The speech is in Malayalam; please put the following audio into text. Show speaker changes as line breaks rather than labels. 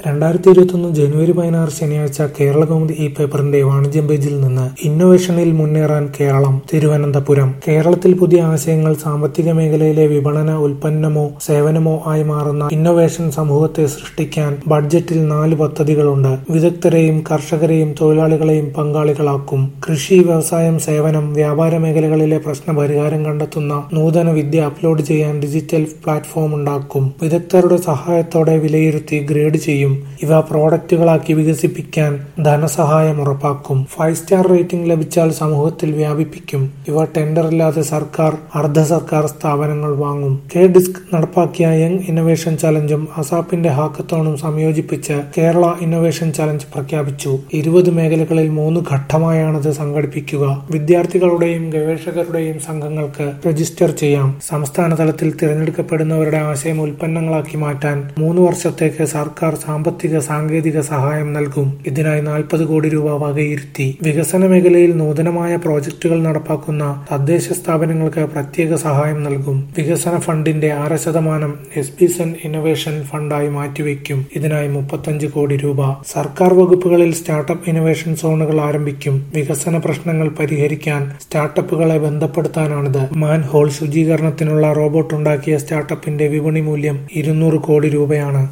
രണ്ടായിരത്തി ഇരുപത്തൊന്ന് ജനുവരി പതിനാറ് ശനിയാഴ്ച കേരള കൗമുദി ഈ പേപ്പറിന്റെ വാണിജ്യം പേജിൽ നിന്ന് ഇന്നൊവേഷനിൽ മുന്നേറാൻ കേരളം തിരുവനന്തപുരം കേരളത്തിൽ പുതിയ ആശയങ്ങൾ സാമ്പത്തിക മേഖലയിലെ വിപണന ഉൽപ്പന്നമോ സേവനമോ ആയി മാറുന്ന ഇന്നൊവേഷൻ സമൂഹത്തെ സൃഷ്ടിക്കാൻ ബഡ്ജറ്റിൽ നാല് പദ്ധതികളുണ്ട് വിദഗ്ധരെയും കർഷകരെയും തൊഴിലാളികളെയും പങ്കാളികളാക്കും കൃഷി വ്യവസായം സേവനം വ്യാപാര മേഖലകളിലെ പ്രശ്ന പരിഹാരം കണ്ടെത്തുന്ന നൂതന വിദ്യ അപ്ലോഡ് ചെയ്യാൻ ഡിജിറ്റൽ പ്ലാറ്റ്ഫോം ഉണ്ടാക്കും വിദഗ്ധരുടെ സഹായത്തോടെ വിലയിരുത്തി ഗ്രേഡ് ചെയ്യും ഇവ പ്രോഡക്റ്റുകളാക്കി വികസിപ്പിക്കാൻ ധനസഹായം ഉറപ്പാക്കും ഫൈവ് സ്റ്റാർ റേറ്റിംഗ് ലഭിച്ചാൽ സമൂഹത്തിൽ വ്യാപിപ്പിക്കും ഇവ ടെൻഡറില്ലാതെ സർക്കാർ അർദ്ധ സർക്കാർ സ്ഥാപനങ്ങൾ വാങ്ങും കെ ഡിസ്ക് നടപ്പാക്കിയ യങ് ഇന്നൊവേഷൻ ചലഞ്ചും അസാപ്പിന്റെ ഹാക്കത്തോണും സംയോജിപ്പിച്ച് കേരള ഇന്നൊവേഷൻ ചലഞ്ച് പ്രഖ്യാപിച്ചു ഇരുപത് മേഖലകളിൽ മൂന്ന് ഘട്ടമായാണിത് സംഘടിപ്പിക്കുക വിദ്യാർത്ഥികളുടെയും ഗവേഷകരുടെയും സംഘങ്ങൾക്ക് രജിസ്റ്റർ ചെയ്യാം സംസ്ഥാന തലത്തിൽ തിരഞ്ഞെടുക്കപ്പെടുന്നവരുടെ ആശയം ഉൽപ്പന്നങ്ങളാക്കി മാറ്റാൻ മൂന്ന് വർഷത്തേക്ക് സർക്കാർ സാമ്പത്തിക സാങ്കേതിക സഹായം നൽകും ഇതിനായി നാൽപ്പത് കോടി രൂപ വകയിരുത്തി വികസന മേഖലയിൽ നൂതനമായ പ്രോജക്ടുകൾ നടപ്പാക്കുന്ന തദ്ദേശ സ്ഥാപനങ്ങൾക്ക് പ്രത്യേക സഹായം നൽകും വികസന ഫണ്ടിന്റെ ആറ് ശതമാനം എസ് പി സെൻ ഇന്നൊവേഷൻ ഫണ്ടായി മാറ്റിവെക്കും ഇതിനായി മുപ്പത്തഞ്ച് കോടി രൂപ സർക്കാർ വകുപ്പുകളിൽ സ്റ്റാർട്ടപ്പ് ഇന്നൊവേഷൻ സോണുകൾ ആരംഭിക്കും വികസന പ്രശ്നങ്ങൾ പരിഹരിക്കാൻ സ്റ്റാർട്ടപ്പുകളെ ബന്ധപ്പെടുത്താനാണിത് മാൻ ഹോൾ ശുചീകരണത്തിനുള്ള റോബോട്ട് ഉണ്ടാക്കിയ സ്റ്റാർട്ടപ്പിന്റെ വിപണി മൂല്യം ഇരുന്നൂറ് കോടി രൂപയാണ്